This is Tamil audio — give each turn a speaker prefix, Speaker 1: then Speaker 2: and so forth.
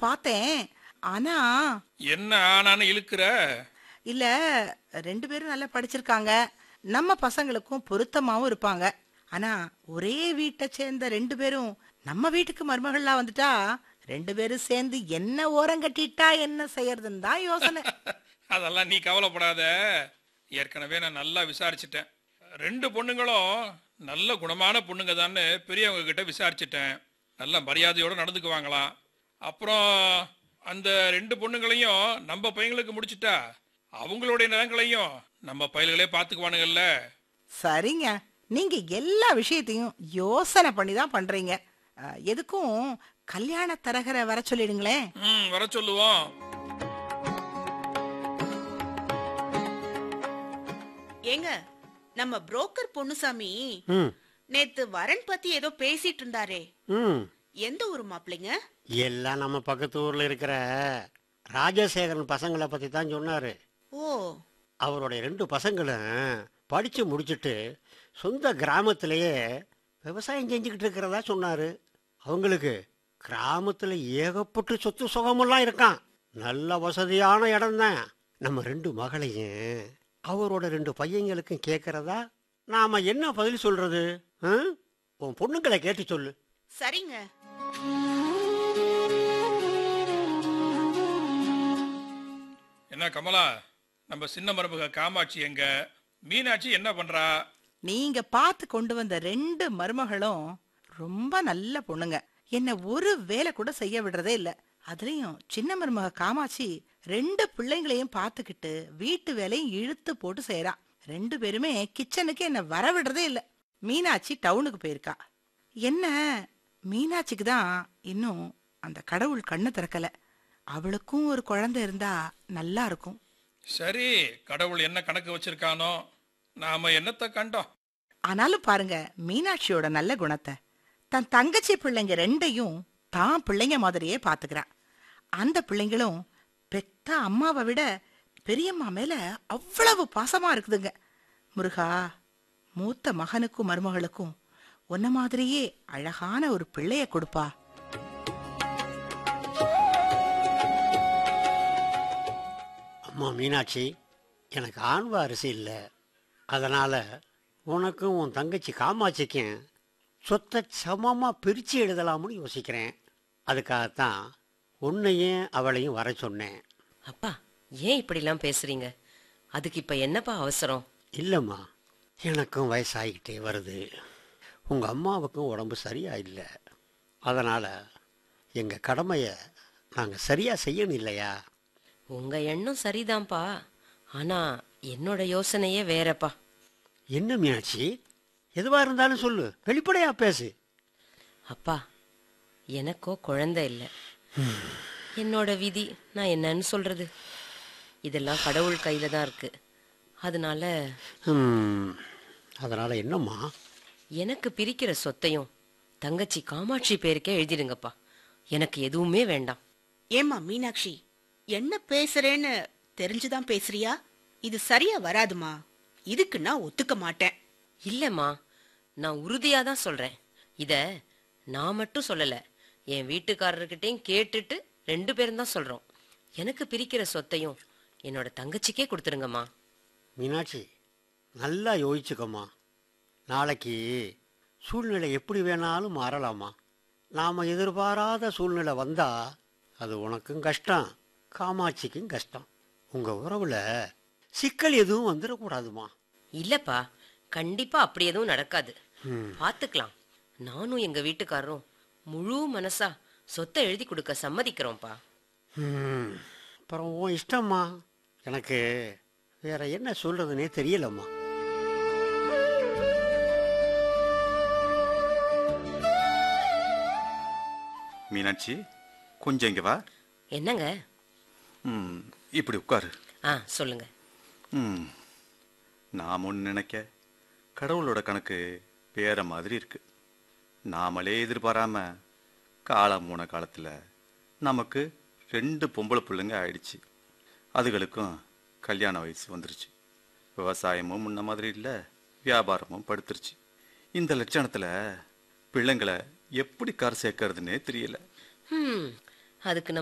Speaker 1: பார்த்தேன் ஆனா
Speaker 2: என்ன ஆனான்னு இழுக்கிற
Speaker 1: இல்ல ரெண்டு பேரும் நல்லா படிச்சிருக்காங்க நம்ம பசங்களுக்கும் பொருத்தமாவும் இருப்பாங்க ஆனா ஒரே வீட்டை சேர்ந்த ரெண்டு பேரும் நம்ம வீட்டுக்கு மருமகளா வந்துட்டா ரெண்டு பேரும் சேர்ந்து என்ன ஓரம் கட்டிட்டா என்ன செய்யறதுன்னு தான் யோசனை
Speaker 2: அதெல்லாம் நீ கவலைப்படாத ஏற்கனவே நான் நல்லா விசாரிச்சிட்டேன் ரெண்டு பொண்ணுங்களும் நல்ல குணமான பொண்ணுங்க தான்னு பெரியவங்க கிட்ட விசாரிச்சிட்டேன் நல்ல மரியாதையோட நடந்துக்குவாங்களாம் அப்புறம் அந்த ரெண்டு பொண்ணுங்களையும் நம்ம பையங்களுக்கு முடிச்சிட்டா அவங்களுடைய நிலங்களையும் நம்ம பயல்களே பார்த்துக்குவானுங்கல்ல
Speaker 1: சரிங்க நீங்க எல்லா விஷயத்தையும் யோசனை பண்ணி தான் பண்றீங்க அஹ், எதுக்கும் கல்யாண தரகரை வர சொல்லிடுங்களேன்
Speaker 2: ம் வர சொல்லுவோம்
Speaker 3: ஏங்க நம்ம புரோக்கர் பொன்னுசாமி
Speaker 4: ம்
Speaker 3: நேத்து வரன் பத்தி ஏதோ பேசிட்டு இருந்தாரே
Speaker 4: ம்
Speaker 3: எந்த ஊர் மாப்பிளைங்க
Speaker 4: எல்லாம் நம்ம பக்கத்து ஊர்ல இருக்கிற ராஜசேகரன் பசங்களை பத்தி தான் சொன்னாரு
Speaker 3: ஓ
Speaker 4: அவருடைய ரெண்டு பசங்களும் படிச்சு முடிச்சுட்டு சொந்த கிராமத்திலேயே விவசாயம் செஞ்சுக்கிட்டு இருக்கிறதா சொன்னாரு அவங்களுக்கு கிராமத்துல ஏகப்பட்டு சொத்து சுகமெல்லாம் இருக்கான் நல்ல வசதியான இடம்தான் நம்ம ரெண்டு மகளையும் அவரோட ரெண்டு பையங்களுக்கும் கேட்கறதா நாம என்ன பதில் சொல்றது ஆ? உன் பொண்ணுங்களை கேட்டு சொல்லு
Speaker 3: சரிங்க
Speaker 2: என்ன கமலா நம்ம சின்ன மருமக காமாட்சி எங்க மீனாட்சி என்ன பண்றா
Speaker 1: நீங்க பார்த்து கொண்டு வந்த ரெண்டு மருமகளும் ரொம்ப நல்ல பொண்ணுங்க என்ன ஒரு வேலை கூட செய்ய விடுறதே இல்ல அதுலயும் சின்ன மருமக காமாட்சி ரெண்டு பிள்ளைங்களையும் பார்த்துக்கிட்டு வீட்டு வேலையும் இழுத்து போட்டு செய்யறா ரெண்டு பேருமே கிச்சனுக்கு என்ன வர விடுறதே இல்ல மீனாட்சி டவுனுக்கு போயிருக்கா என்ன மீனாட்சிக்கு தான் இன்னும் அந்த கடவுள் கண்ணு திறக்கல அவளுக்கும் ஒரு குழந்தை இருந்தா நல்லா இருக்கும்
Speaker 2: சரி கடவுள் என்ன கணக்கு வச்சிருக்கானோ நாம என்னத்தை கண்டோம்
Speaker 1: ஆனாலும் பாருங்க மீனாட்சியோட நல்ல குணத்தை தன் தங்கச்சி பிள்ளைங்க ரெண்டையும் தான் பிள்ளைங்க மாதிரியே பாத்துக்கிறா அந்த பிள்ளைங்களும் பெத்த அம்மாவை விட பெரியம்மா மேல அவ்வளவு பாசமா இருக்குதுங்க முருகா மூத்த மகனுக்கும் மருமகளுக்கும் உன்ன மாதிரியே அழகான ஒரு பிள்ளைய கொடுப்பா
Speaker 4: அம்மா மீனாட்சி எனக்கு ஆண் வாரிசு இல்லை அதனால் உனக்கும் உன் தங்கச்சி காமாட்சிக்கும் சொத்தை சமமாக பிரித்து எழுதலாம்னு யோசிக்கிறேன் அதுக்காகத்தான் உன்னையும் அவளையும் வர சொன்னேன்
Speaker 5: அப்பா ஏன் இப்படிலாம் பேசுறீங்க அதுக்கு இப்ப என்னப்பா அவசரம்
Speaker 4: இல்லைம்மா எனக்கும் வயசாகிக்கிட்டே வருது உங்கள் அம்மாவுக்கும் உடம்பு சரியா இல்லை அதனால் எங்கள் கடமையை நாங்கள் சரியாக செய்யணும் இல்லையா
Speaker 5: உங்க எண்ணம் சரிதான்ப்பா ஆனா என்னோட யோசனையே வேறப்பா
Speaker 4: என்ன மீனாட்சி எதுவாக இருந்தாலும் சொல்லு வெளிப்படையாக பேசு
Speaker 5: அப்பா எனக்கோ குழந்தை இல்லை என்னோட விதி நான் என்னன்னு சொல்றது இதெல்லாம் கடவுள் கையில தான் இருக்கு அதனால
Speaker 4: ஹம், அதனால என்னம்மா
Speaker 5: எனக்கு பிரிக்கிற சொத்தையும் தங்கச்சி காமாட்சி பேருக்கே எழுதிடுங்கப்பா எனக்கு எதுவுமே வேண்டாம்
Speaker 3: ஏம்மா மீனாட்சி என்ன பேசுறேன்னு தெரிஞ்சுதான் பேசுறியா இது சரியா வராதுமா இதுக்கு நான் ஒத்துக்க மாட்டேன்
Speaker 5: இல்லம்மா நான் உறுதியா தான் சொல்றேன் இத நான் மட்டும் சொல்லல என் வீட்டுக்காரர்கிட்டயும் கேட்டுட்டு ரெண்டு பேரும் தான் சொல்றோம் எனக்கு பிரிக்கிற சொத்தையும் என்னோட தங்கச்சிக்கே கொடுத்துருங்கம்மா
Speaker 4: மீனாட்சி நல்லா யோசிச்சுக்கம்மா நாளைக்கு சூழ்நிலை எப்படி வேணாலும் மாறலாமா நாம் எதிர்பாராத சூழ்நிலை வந்தா அது உனக்கும் கஷ்டம் காமாட்சிக்கும் கஷ்டம் உங்கள் உறவில் சிக்கல் எதுவும் வந்துடக்கூடாதுமா
Speaker 5: இல்லப்பா கண்டிப்பா அப்படி எதுவும் நடக்காது பாத்துக்கலாம் நானும் எங்க வீட்டுக்காரரும் முழு மனசா சொத்தை எழுதி கொடுக்க சம்மதிக்கிறோம்ப்பா
Speaker 4: ம், அப்புறம் உன் இஷ்டம்மா எனக்கு வேற என்ன சொல்றதுனே தெரியலம்மா
Speaker 6: மீனாட்சி கொஞ்சம் இங்க வா
Speaker 5: என்னங்க
Speaker 6: ம் இப்படி உட்காரு
Speaker 5: ஆ சொல்லுங்க
Speaker 6: ம் நாம் ஒன்று நினைக்க கடவுளோட கணக்கு வேற மாதிரி இருக்கு நாமளே எதிர்பாராம காலம் போன காலத்தில் நமக்கு ரெண்டு பொம்பளை பிள்ளைங்க ஆயிடுச்சு அதுகளுக்கும் கல்யாண வயசு வந்துருச்சு விவசாயமும் முன்ன மாதிரி இல்லை வியாபாரமும் படுத்துருச்சு இந்த லட்சணத்தில் பிள்ளைங்களை எப்படி கார் சேர்க்கறதுன்னே தெரியல
Speaker 5: ஹம் அதுக்கு